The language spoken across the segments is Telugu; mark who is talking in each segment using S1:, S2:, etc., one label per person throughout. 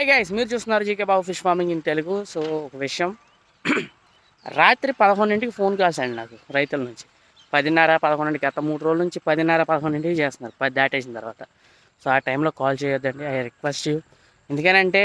S1: హాయ్ గైస్ మీరు చూస్తున్నారు GK Babu fish farming in Telugu so ఒక విషయం రాత్రి పదకొండింటికి ఫోన్ కాల్స్ అండి నాకు రైతుల నుంచి పదిన్నర పదకొండింటికి గత మూడు రోజుల నుంచి పదిన్నర పదకొండింటికి చేస్తున్నారు పది దాటేసిన తర్వాత సో ఆ టైంలో కాల్ చేయొద్దండి ఐ రిక్వెస్ట్ యూ ఎందుకనంటే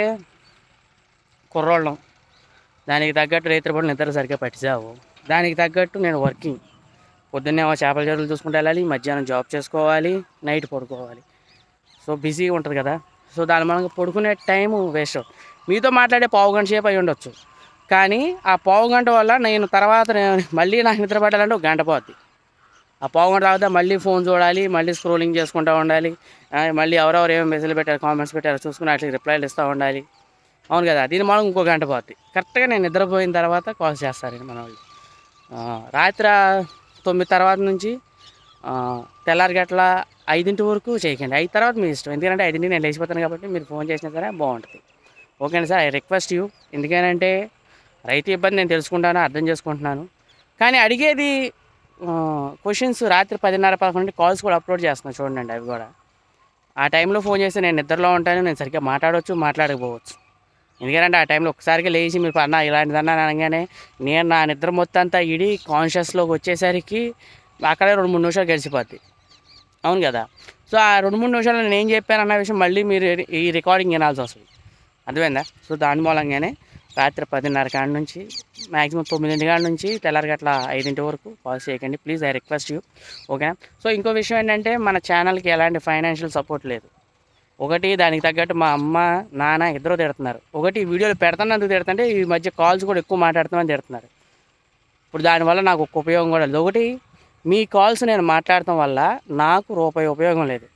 S1: కుర్రోళ్ళం దానికి తగ్గట్టు రైతుల పనులు నిద్ర సరిగ్గా పట్టిసావు దానికి తగ్గట్టు నేను వర్కింగ్ పొద్దున్నే ఏమో చేపల చెరువులు చూసుకుంటూ వెళ్ళాలి మధ్యాహ్నం జాబ్ చేసుకోవాలి నైట్ పడుకోవాలి సో బిజీగా ఉంటుంది కదా సో దాని మనం పడుకునే టైం వేస్ట్ మీతో మాట్లాడే పావు గంట సేపు అయి ఉండొచ్చు కానీ ఆ పావు గంట వల్ల నేను తర్వాత నేను మళ్ళీ నాకు నిద్ర పట్టాలంటే ఒక గంట పోద్ది ఆ పావు గంట తర్వాత మళ్ళీ ఫోన్ చూడాలి మళ్ళీ స్క్రోలింగ్ చేసుకుంటూ ఉండాలి ఆ, మళ్ళీ ఎవరెవరు ఏమేమి మెసేజ్ పెట్టారు కామెంట్స్ పెట్టారు చూసుకుని వాటికి రిప్లైలు ఇస్తూ ఉండాలి అవును కదా దీని మనం ఇంకో గంట పోద్ది కరెక్ట్గా నేను నిద్రపోయిన తర్వాత కాల్ చేస్తారండి మన వాళ్ళు ఆ, రాత్రి తొమ్మిది తర్వాత నుంచి ఆ, తెల్లారి గట్ల ఐదింటి వరకు చేయకండి ఐదు తర్వాత మీ ఇష్టం ఎందుకంటే ఐదింటికి నేను లేచిపోతాను కాబట్టి మీరు ఫోన్ చేసినా సరే బాగుంటుంది ఓకేనా సార్ ఐ రిక్వెస్ట్ యూ ఎందుకనంటే రైతు ఇబ్బంది నేను తెలుసుకుంటాను అర్థం చేసుకుంటున్నాను కానీ అడిగేది క్వశ్చన్స్ రాత్రి పదిన్నర పదకొండు కాల్స్ కూడా అప్లోడ్ చేస్తున్నాను చూడండి అవి కూడా ఆ టైంలో ఫోన్ చేస్తే నేను నిద్రలో ఉంటాను నేను సరిగ్గా మాట్లాడవచ్చు మాట్లాడకపోవచ్చు ఎందుకంటే ఆ టైంలో ఒకసారిగా లేచి మీరు అన్న ఇలాంటిదన్నా అనగానే నేను నా నిద్ర మొత్తం అంతా ఇడి కాన్షియస్లోకి వచ్చేసరికి అక్కడే రెండు మూడు నిమిషాలు గడిచిపోద్ది అవును కదా సో ఆ రెండు మూడు నిమిషాలు నేను ఏం చెప్పాను అన్న విషయం మళ్ళీ మీరు ఈ రికార్డింగ్ వినాల్సి వస్తుంది అర్థమైందా సో దాని మూలంగానే రాత్రి పదిన్నర కాడ నుంచి మ్యాక్సిమం తొమ్మిదింటి కాడ నుంచి తెల్లారి గట్ల ఐదింటి వరకు కాల్ చేయకండి please I request you okay so ఇంకో విషయం ఏంటంటే మన ఛానల్కి ఎలాంటి ఫైనాన్షియల్ సపోర్ట్ లేదు ఒకటి దానికి తగ్గట్టు మా అమ్మ నాన్న ఇద్దరు తిడుతున్నారు ఒకటి ఈ వీడియోలు పెడుతున్నందుకు తిడుతుంటే ఈ మధ్య కాల్స్ కూడా ఎక్కువ మాట్లాడుతామని తిడుతున్నారు ఇప్పుడు దానివల్ల నాకు ఒక ఉపయోగం కూడా లేదు ఒకటి మీ కాల్స్ నేను మాట్లాడటం వల్ల నాకు రూపాయి ఉపయోగం లేదు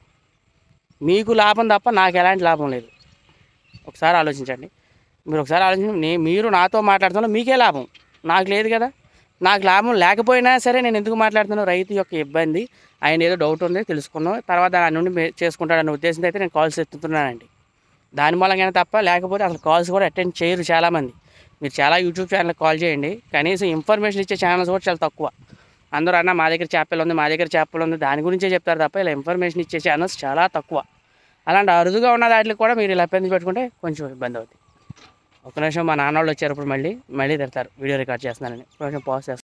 S1: మీకు లాభం తప్ప నాకు ఎలాంటి లాభం లేదు ఒకసారి ఆలోచించండి మీరు ఒకసారి ఆలోచించండి నే- మీరు నాతో మాట్లాడుతున్నా మీకే లాభం నాకు లేదు కదా నాకు లాభం లేకపోయినా సరే నేను ఎందుకు మాట్లాడుతున్నాను రైతు యొక్క ఇబ్బంది ఆయన ఏదో డౌట్ ఉంది తెలుసుకున్నాం తర్వాత దాని నుండి మే- చేసుకుంటాడన్న ఉద్దేశంతో అయితే నేను కాల్స్ ఎత్తుతున్నానండి దాని మూలంగానే తప్ప లేకపోతే అసలు కాల్స్ కూడా అటెండ్ చేయరు చాలామంది మీరు చాలా యూట్యూబ్ ఛానల్ కాల్ చేయండి కనీసం ఇన్ఫర్మేషన్ ఇచ్చే ఛానల్స్ కూడా చాలా తక్కువ అందరూ అన్న మా దగ్గర చేపలు ఉంది మా దగ్గర చేపలు ఉంది దాని గురించే చెప్తారు తప్ప ఇలా ఇన్ఫర్మేషన్ ఇచ్చే ఛానల్స్ చాలా తక్కువ అలాంటి అరుదుగా ఉన్న వాటికి కూడా మీరు ఇలా పెంచి పెట్టుకుంటే కొంచెం ఇబ్బంది అవుతుంది ఒక నిమిషం మా నాన్న వాళ్ళు వచ్చారు ఇప్పుడు మళ్ళీ మళ్ళీ తిడతారు వీడియో రికార్డ్ చేస్తున్నానని ఒక నిమిషం పాజ్ చేస్తాను